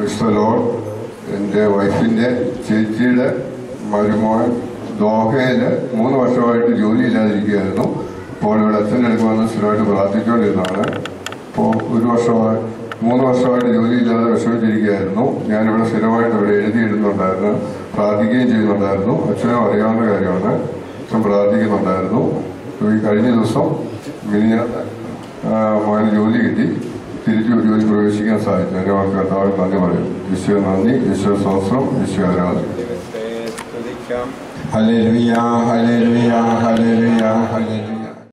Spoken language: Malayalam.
ക്രിസ്തലോൺ എൻ്റെ വൈഫിൻ്റെ ചേച്ചിയുടെ മരുമോൻ ദോഹയിൽ മൂന്ന് വർഷമായിട്ട് ജോലി ഇല്ലാതിരിക്കുകയായിരുന്നു അപ്പോൾ ഇവിടെ അച്ഛൻ്റെ അടുത്ത് വന്ന് സ്ഥിരമായിട്ട് പ്രാർത്ഥിച്ചുകൊണ്ടിരുന്നതാണ് അപ്പോൾ ഒരു വർഷമായി മൂന്ന് വർഷമായിട്ട് ജോലി ഇല്ലാതെ വിഷമിച്ചിരിക്കുകയായിരുന്നു ഞാനിവിടെ സ്ഥിരമായിട്ട് ഇവിടെ എഴുതിയിടുന്നുണ്ടായിരുന്നു പ്രാർത്ഥിക്കുകയും ചെയ്യുന്നുണ്ടായിരുന്നു അച്ഛനും അറിയാവുന്ന കാര്യമാണ് അച്ഛൻ പ്രാർത്ഥിക്കുന്നുണ്ടായിരുന്നു അപ്പോൾ ഈ കഴിഞ്ഞ ദിവസം മിനിഞ്ഞ മോന് ജോലി കിട്ടി തിരിച്ചു ജോലി പ്രവേശിക്കാൻ സാധിച്ചു എൻ്റെ വാക്ക് കർത്താവ് നന്ദി പറയും ഈശോ നന്ദി ഈശോ സ്വസ്ത്രം ഈശോ ആരാധന ദൈവത്തെ സ്തുതിക്കാം ഹല്ലേലൂയ ഹല്ലേലൂയ ഹല്ലേലൂയ ഹല്ലേലൂയ